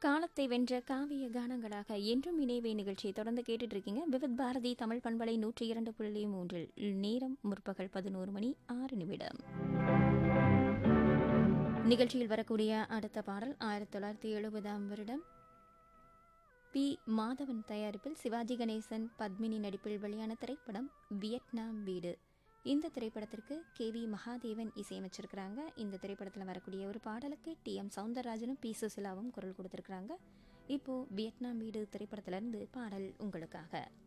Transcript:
காலத்தை வென்ற காவிய கானங்களாக என்றும் இணைவே நிகழ்ச்சியை தொடர்ந்து கேட்டுட்டு இருக்கீங்க விவித் பாரதி தமிழ் பண்பலை நூற்றி இரண்டு புள்ளி மூன்றில் நேரம் முற்பகல் பதினோரு மணி ஆறு நிமிடம் நிகழ்ச்சியில் வரக்கூடிய அடுத்த பாடல் ஆயிரத்தி தொள்ளாயிரத்தி எழுபதாம் வருடம் பி மாதவன் தயாரிப்பில் சிவாஜி கணேசன் பத்மினி நடிப்பில் வெளியான திரைப்படம் வியட்நாம் வீடு இந்த திரைப்படத்திற்கு கே வி மகாதேவன் இசையமைச்சிருக்கிறாங்க இந்த திரைப்படத்தில் வரக்கூடிய ஒரு பாடலுக்கு டி எம் சவுந்தரராஜனும் பி சுசிலாவும் குரல் கொடுத்துருக்குறாங்க இப்போ வியட்நாம் வீடு திரைப்படத்திலிருந்து பாடல் உங்களுக்காக